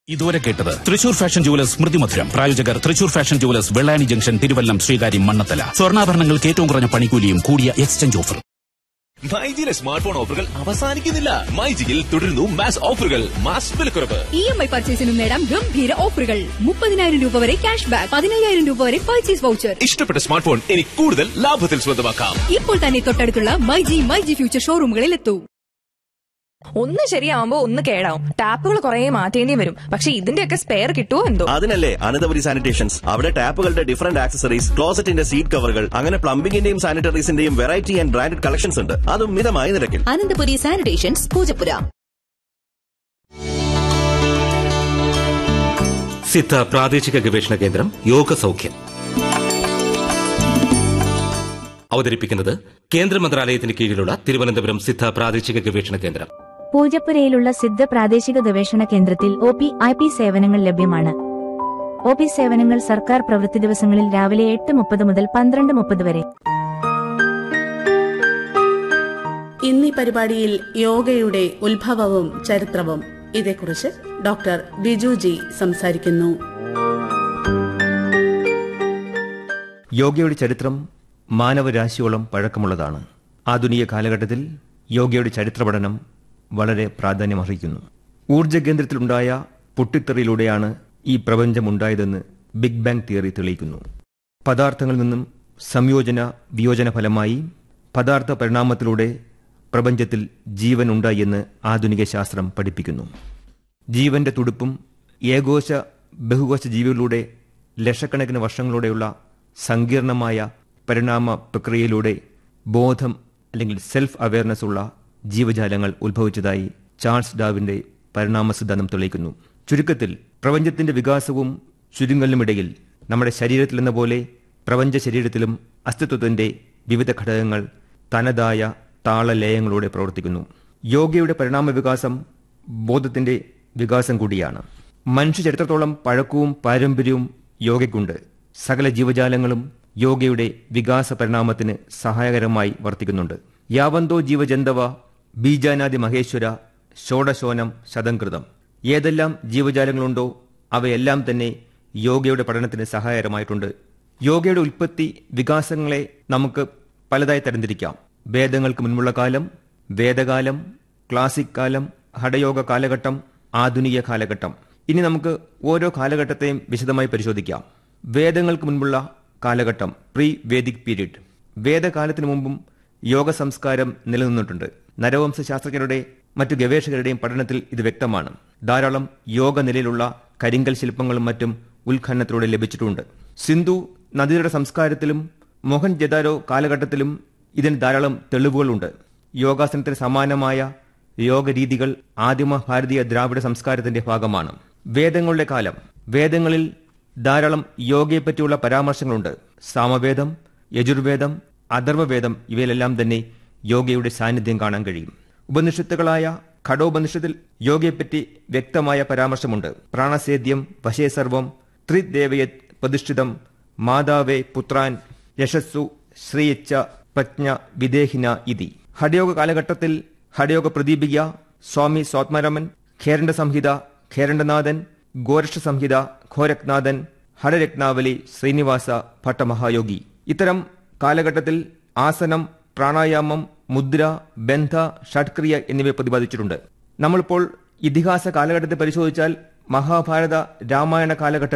ഇതുവരെ കേട്ടത് Thrissur fashion jewellers സ്മൃതി മധുരം പ്രായോജകർ Thrissur fashion jewellers Vellani junction Thiruvallam Sreekaryam Mannanthala സ്വർണ്ണാഭരണങ്ങൾക്ക് ഏറ്റവും കുറഞ്ഞ പണിക്കൂലിയും കൂടിയ എക്സ്ചേഞ്ച് ഓഫർ മൈജിയിലെ സ്മാർട്ട് ഫോൺ ഓഫറുകൾ അവസാനിക്കുന്നില്ല മൈജിയിൽ തുടരുന്നു മാസ് ഓഫറുകൾ മാസ് വിലക്കുറവ് ഇ എം ഐ പർച്ചേസിനും നേടാം ഗംഭീര ഓഫറുകൾ മുപ്പതിനായിരം രൂപ വരെ ക്യാഷ് ബാക്ക് പതിനയ്യായിരം രൂപ വരെ പർച്ചേസ് വൗച്ചർ ഇഷ്ടപ്പെട്ട സ്മാർട്ട് ഫോൺ ഇനി കൂടുതൽ ലാഭത്തിൽ സ്വന്തമാക്കാം ഇപ്പോൾ തന്നെ തൊട്ടടുത്തുള്ള മൈജി മൈജി ഫ്യൂച്ചർ ഷോറൂമുകളിൽ എത്തൂ ഒന്ന് ശരിയാവുമ്പോ ഒന്ന് കേടാവും ടാപ്പുകൾ കുറെ മാറ്റേണ്ടി വരും പക്ഷെ ഇതിന്റെയൊക്കെ സ്പെയർ കിട്ടുമോ എന്തോ അതിനല്ലേ അനന്തപുരി സാനിറ്റേഷൻസ് അവിടെ ടാപ്പുകളുടെ ഡിഫറന്റ് ആക്സസറീസ് ക്ലോസറ്റിന്റെ സീറ്റ് കവറുകൾ അങ്ങനെ പ്ലംബിംഗിന്റെയും സാനിറ്ററീസിന്റെയും വെറൈറ്റി ആൻഡ് ബ്രാൻഡഡ് കളക്ഷൻസ് ഉണ്ട് അതും മിതമായ നിരക്കിൽ അനന്തപുരി സാനിറ്റേഷൻസ് പൂജപ്പുര സിദ്ധ പ്രാദേശിക ഗവേഷണ കേന്ദ്രം യോഗ സൗഖ്യം അവതരിപ്പിക്കുന്നത് കേന്ദ്ര മന്ത്രാലയത്തിന് കീഴിലുള്ള തിരുവനന്തപുരം സിദ്ധ പ്രാദേശിക ഗവേഷണ കേന്ദ്രം പൂജപ്പുരയിലുള്ള സിദ്ധ പ്രാദേശിക ഗവേഷണ കേന്ദ്രത്തിൽ ഒ പി ഐ പി സേവനങ്ങൾ ലഭ്യമാണ് ഒ പി സേവനങ്ങൾ സർക്കാർ പ്രവൃത്തി ദിവസങ്ങളിൽ രാവിലെ എട്ട് മുപ്പത് മുതൽ പന്ത്രണ്ട് മുപ്പത് വരെ ഇന്നീ പരിപാടിയിൽ യോഗയുടെ ഉത്ഭവവും ചരിത്രവും ഇതേക്കുറിച്ച് ഡോക്ടർ ബിജുജി സംസാരിക്കുന്നു യോഗയുടെ ചരിത്രം മാനവരാശിയോളം പഴക്കമുള്ളതാണ് ആധുനിക കാലഘട്ടത്തിൽ യോഗയുടെ ചരിത്രപഠനം വളരെ പ്രാധാന്യമർഹിക്കുന്നു ഊർജ്ജ കേന്ദ്രത്തിലുണ്ടായ പൊട്ടിത്തെറിയിലൂടെയാണ് ഈ പ്രപഞ്ചമുണ്ടായതെന്ന് ബിഗ് ബാങ് തിയറി തെളിയിക്കുന്നു പദാർത്ഥങ്ങളിൽ നിന്നും സംയോജന വിയോജന ഫലമായി പദാർത്ഥ പരിണാമത്തിലൂടെ പ്രപഞ്ചത്തിൽ ജീവൻ ഉണ്ടായി എന്ന് ആധുനിക ശാസ്ത്രം പഠിപ്പിക്കുന്നു ജീവന്റെ തുടുപ്പും ഏകോശ ബഹുകോശ ജീവികളിലൂടെ ലക്ഷക്കണക്കിന് വർഷങ്ങളിലൂടെയുള്ള സങ്കീർണമായ പരിണാമ പ്രക്രിയയിലൂടെ ബോധം അല്ലെങ്കിൽ സെൽഫ് അവയർനെസ് ഉള്ള ജീവജാലങ്ങൾ ഉത്ഭവിച്ചതായി ചാൾസ് ഡാവിന്റെ പരിണാമ സിദ്ധാന്തം തെളിയിക്കുന്നു ചുരുക്കത്തിൽ പ്രപഞ്ചത്തിന്റെ വികാസവും ചുരുങ്ങലിനുമിടയിൽ നമ്മുടെ ശരീരത്തിൽ എന്ന പോലെ പ്രപഞ്ച ശരീരത്തിലും അസ്തിത്വത്തിന്റെ വിവിധ ഘടകങ്ങൾ തനതായ താളലയങ്ങളോടെ പ്രവർത്തിക്കുന്നു യോഗയുടെ പരിണാമ വികാസം ബോധത്തിന്റെ വികാസം കൂടിയാണ് മനുഷ്യ ചരിത്രത്തോളം പഴക്കവും പാരമ്പര്യവും യോഗയ്ക്കുണ്ട് സകല ജീവജാലങ്ങളും യോഗയുടെ വികാസ പരിണാമത്തിന് സഹായകരമായി വർത്തിക്കുന്നുണ്ട് യാവന്തോ ജീവജന്തവ ബീജാനാദി മഹേശ്വര ഷോഡശോനം ശതംകൃതം ഏതെല്ലാം ജീവജാലങ്ങളുണ്ടോ അവയെല്ലാം തന്നെ യോഗയുടെ പഠനത്തിന് സഹായകരമായിട്ടുണ്ട് യോഗയുടെ ഉൽപ്പത്തി വികാസങ്ങളെ നമുക്ക് പലതായി തരംതിരിക്കാം വേദങ്ങൾക്ക് മുൻപുള്ള കാലം വേദകാലം ക്ലാസിക് കാലം ഹഠയോഗ കാലഘട്ടം ആധുനിക കാലഘട്ടം ഇനി നമുക്ക് ഓരോ കാലഘട്ടത്തെയും വിശദമായി പരിശോധിക്കാം വേദങ്ങൾക്ക് മുൻപുള്ള കാലഘട്ടം പ്രീ വേദിക് പീരീഡ് വേദകാലത്തിനു മുമ്പും യോഗ സംസ്കാരം നിലനിന്നിട്ടുണ്ട് നരവംശ ശാസ്ത്രജ്ഞരുടെ മറ്റു ഗവേഷകരുടെയും പഠനത്തിൽ ഇത് വ്യക്തമാണ് ധാരാളം യോഗ നിലയിലുള്ള കരിങ്കൽ ശില്പങ്ങളും മറ്റും ഉത്ഖനനത്തിലൂടെ ലഭിച്ചിട്ടുണ്ട് സിന്ധു നദിയുടെ സംസ്കാരത്തിലും മോഹൻ ജദാരോ കാലഘട്ടത്തിലും ഇതിന് ധാരാളം തെളിവുകളുണ്ട് യോഗാസനത്തിന് സമാനമായ യോഗരീതികൾ ആദിമ ഭാരതീയ ദ്രാവിഡ സംസ്കാരത്തിന്റെ ഭാഗമാണ് വേദങ്ങളുടെ കാലം വേദങ്ങളിൽ ധാരാളം യോഗയെപ്പറ്റിയുള്ള പരാമർശങ്ങളുണ്ട് സാമവേദം യജുർവേദം അഥർവവേദം ഇവയിലെല്ലാം തന്നെ യോഗയുടെ സാന്നിധ്യം കാണാൻ കഴിയും ഉപനിഷത്തുകളായ ഖഡോപനിഷത്തിൽ യോഗയെപ്പറ്റി വ്യക്തമായ പരാമർശമുണ്ട് പ്രാണസേദ്യം വശേ സർവം ത്രിദേവയത് പ്രതിഷ്ഠിതം മാതാവേ പുത്രാൻ യശസ്സു ശ്രീയച്ച പ്രജ്ഞ വിദേഹിന ഇതി ഹഠയോഗ കാലഘട്ടത്തിൽ ഹഠയോഗ പ്രദീപിക സ്വാമി സ്വാത്മരമൻ ഖേരണ്ട സംഹിത ഖേരണ്ടനാഥൻ ഗോരക്ഷ സംഹിത ഘോരക്നാഥൻ ഹടരത്നാവലി ശ്രീനിവാസ ഭട്ടമഹായോഗി ഇത്തരം കാലഘട്ടത്തിൽ ആസനം പ്രാണായാമം മുദ്ര ബന്ധ ഷഡ്ക്രിയ എന്നിവ പ്രതിപാദിച്ചിട്ടുണ്ട് നമ്മളിപ്പോൾ ഇതിഹാസ കാലഘട്ടത്തെ പരിശോധിച്ചാൽ മഹാഭാരത രാമായണ കാലഘട്ട